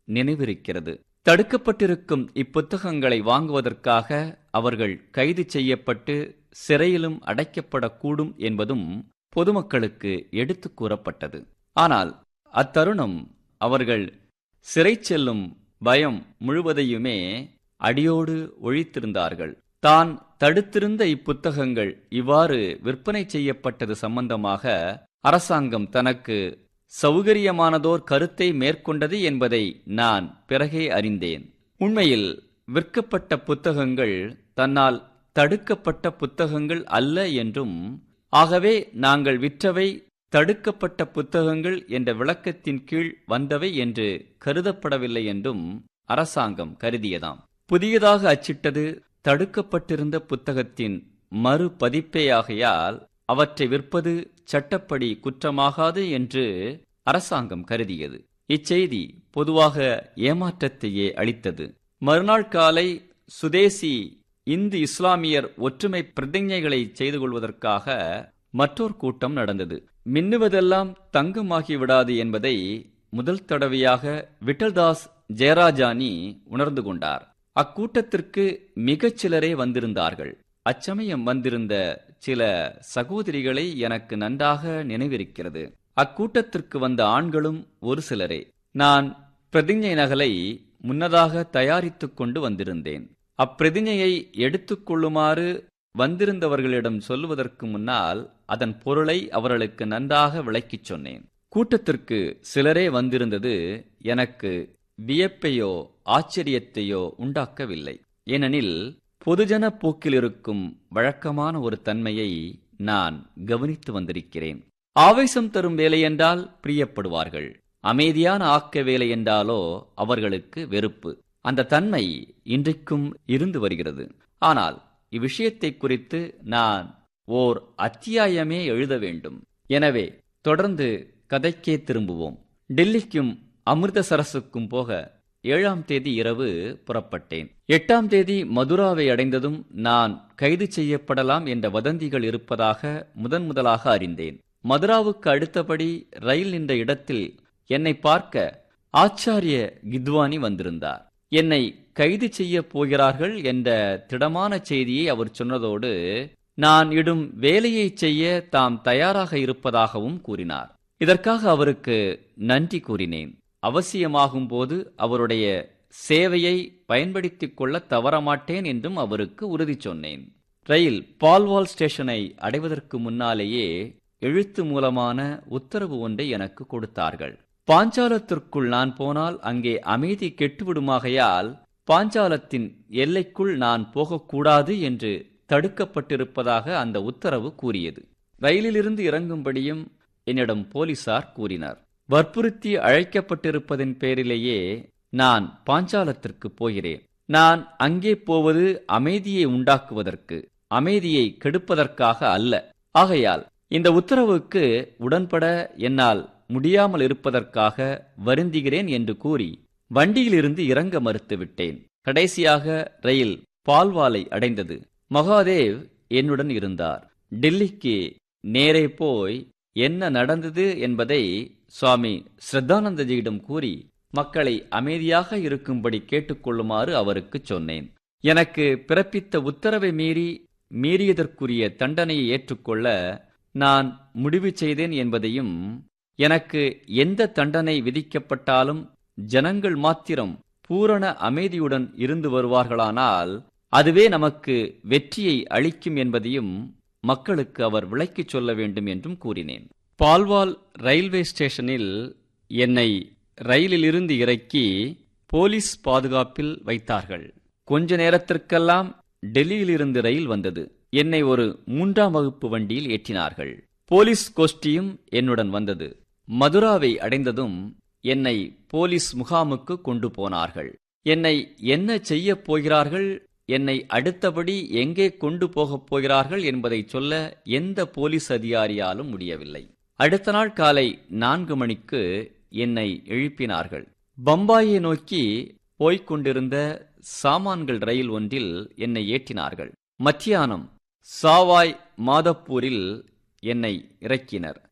நினைவிருக்கிறது தடுக்கப்பட்டிருக்கும் இப்புத்தகங்களை வாங்குவதற்காக அவர்கள் கைது செய்யப்பட்டு சிறையிலும் அடைக்கப்படக்கூடும் என்பதும் பொதுமக்களுக்கு எடுத்துக் கூறப்பட்டது ஆனால் அத்தருணம் அவர்கள் சிறை செல்லும் பயம் முழுவதையுமே அடியோடு ஒழித்திருந்தார்கள் தான் தடுத்திருந்த இப்புத்தகங்கள் இவ்வாறு விற்பனை செய்யப்பட்டது சம்பந்தமாக அரசாங்கம் தனக்கு சௌகரியமானதோர் கருத்தை மேற்கொண்டது என்பதை நான் பிறகே அறிந்தேன் உண்மையில் விற்கப்பட்ட புத்தகங்கள் தன்னால் தடுக்கப்பட்ட புத்தகங்கள் அல்ல என்றும் ஆகவே நாங்கள் விற்றவை தடுக்கப்பட்ட புத்தகங்கள் என்ற விளக்கத்தின் கீழ் வந்தவை என்று கருதப்படவில்லை என்றும் அரசாங்கம் கருதியதாம் புதியதாக அச்சிட்டது தடுக்கப்பட்டிருந்த புத்தகத்தின் மறு பதிப்பேயாகையால் அவற்றை விற்பது சட்டப்படி குற்றமாகாது என்று அரசாங்கம் கருதியது இச்செய்தி பொதுவாக ஏமாற்றத்தையே அளித்தது மறுநாள் காலை சுதேசி இந்து இஸ்லாமியர் ஒற்றுமை பிரதிஞ்ஞைகளை செய்து கொள்வதற்காக மற்றொரு கூட்டம் நடந்தது மின்னுவதெல்லாம் தங்கமாகி விடாது என்பதை முதல் தடவையாக விட்டல்தாஸ் ஜெயராஜானி உணர்ந்து கொண்டார் அக்கூட்டத்திற்கு மிகச் சிலரே வந்திருந்தார்கள் அச்சமயம் வந்திருந்த சில சகோதரிகளை எனக்கு நன்றாக நினைவிருக்கிறது அக்கூட்டத்திற்கு வந்த ஆண்களும் ஒரு சிலரே நான் பிரதிஞ்ஞை நகலை முன்னதாக தயாரித்துக் கொண்டு வந்திருந்தேன் அப்பிரதிஞையை எடுத்துக்கொள்ளுமாறு வந்திருந்தவர்களிடம் சொல்லுவதற்கு முன்னால் அதன் பொருளை அவர்களுக்கு நன்றாக விளக்கிச் சொன்னேன் கூட்டத்திற்கு சிலரே வந்திருந்தது எனக்கு வியப்பையோ ஆச்சரியத்தையோ உண்டாக்கவில்லை ஏனெனில் பொதுஜன போக்கில் இருக்கும் வழக்கமான ஒரு தன்மையை நான் கவனித்து வந்திருக்கிறேன் ஆவேசம் தரும் வேலை என்றால் பிரியப்படுவார்கள் அமைதியான ஆக்க வேலை என்றாலோ அவர்களுக்கு வெறுப்பு அந்த தன்மை இன்றைக்கும் இருந்து வருகிறது ஆனால் இவ்விஷயத்தை குறித்து நான் ஓர் அத்தியாயமே எழுத வேண்டும் எனவே தொடர்ந்து கதைக்கே திரும்புவோம் டெல்லிக்கும் அமிர்தசரஸுக்கும் போக ஏழாம் தேதி இரவு புறப்பட்டேன் எட்டாம் தேதி மதுராவை அடைந்ததும் நான் கைது செய்யப்படலாம் என்ற வதந்திகள் இருப்பதாக முதன் முதலாக அறிந்தேன் மதுராவுக்கு அடுத்தபடி ரயில் நின்ற இடத்தில் என்னை பார்க்க ஆச்சாரிய கித்வானி வந்திருந்தார் என்னை கைது செய்ய போகிறார்கள் என்ற திடமான செய்தியை அவர் சொன்னதோடு நான் இடும் வேலையை செய்ய தாம் தயாராக இருப்பதாகவும் கூறினார் இதற்காக அவருக்கு நன்றி கூறினேன் அவசியமாகும் போது அவருடைய சேவையை பயன்படுத்திக் கொள்ள தவறமாட்டேன் என்றும் அவருக்கு உறுதி சொன்னேன் ரயில் பால்வால் ஸ்டேஷனை அடைவதற்கு முன்னாலேயே எழுத்து மூலமான உத்தரவு ஒன்றை எனக்கு கொடுத்தார்கள் பாஞ்சாலத்திற்குள் நான் போனால் அங்கே அமைதி கெட்டுவிடுமாகையால் பாஞ்சாலத்தின் எல்லைக்குள் நான் போகக்கூடாது என்று தடுக்கப்பட்டிருப்பதாக அந்த உத்தரவு கூறியது ரயிலிலிருந்து இறங்கும்படியும் என்னிடம் போலீசார் கூறினார் வற்புறுத்தி அழைக்கப்பட்டிருப்பதன் பேரிலேயே நான் பாஞ்சாலத்திற்கு போகிறேன் நான் அங்கே போவது அமைதியை உண்டாக்குவதற்கு அமைதியை கெடுப்பதற்காக அல்ல ஆகையால் இந்த உத்தரவுக்கு உடன்பட என்னால் முடியாமல் இருப்பதற்காக வருந்துகிறேன் என்று கூறி வண்டியிலிருந்து இறங்க மறுத்துவிட்டேன் கடைசியாக ரயில் பால்வாலை அடைந்தது மகாதேவ் என்னுடன் இருந்தார் டெல்லிக்கு நேரே போய் என்ன நடந்தது என்பதை சுவாமி ஸ்ரத்தானந்தஜியிடம் கூறி மக்களை அமைதியாக இருக்கும்படி கேட்டுக்கொள்ளுமாறு அவருக்கு சொன்னேன் எனக்கு பிறப்பித்த உத்தரவை மீறி மீறியதற்குரிய தண்டனையை ஏற்றுக்கொள்ள நான் முடிவு செய்தேன் என்பதையும் எனக்கு எந்த தண்டனை விதிக்கப்பட்டாலும் ஜனங்கள் மாத்திரம் பூரண அமைதியுடன் இருந்து வருவார்களானால் அதுவே நமக்கு வெற்றியை அளிக்கும் என்பதையும் மக்களுக்கு அவர் விளக்கிச் சொல்ல வேண்டும் என்றும் கூறினேன் பால்வால் ரயில்வே ஸ்டேஷனில் என்னை ரயிலிலிருந்து இறக்கி போலீஸ் பாதுகாப்பில் வைத்தார்கள் கொஞ்ச நேரத்திற்கெல்லாம் டெல்லியிலிருந்து ரயில் வந்தது என்னை ஒரு மூன்றாம் வகுப்பு வண்டியில் ஏற்றினார்கள் போலீஸ் கோஷ்டியும் என்னுடன் வந்தது மதுராவை அடைந்ததும் என்னை போலீஸ் முகாமுக்கு கொண்டு போனார்கள் என்னை என்ன செய்யப் போகிறார்கள் என்னை அடுத்தபடி எங்கே கொண்டு போகப் போகிறார்கள் என்பதை சொல்ல எந்த போலீஸ் அதிகாரியாலும் முடியவில்லை அடுத்த நாள் காலை நான்கு மணிக்கு என்னை எழுப்பினார்கள் பம்பாயை நோக்கி போய்க் கொண்டிருந்த சாமான்கள் ரயில் ஒன்றில் என்னை ஏற்றினார்கள் மத்தியானம் சாவாய் மாதப்பூரில் என்னை இறக்கினர்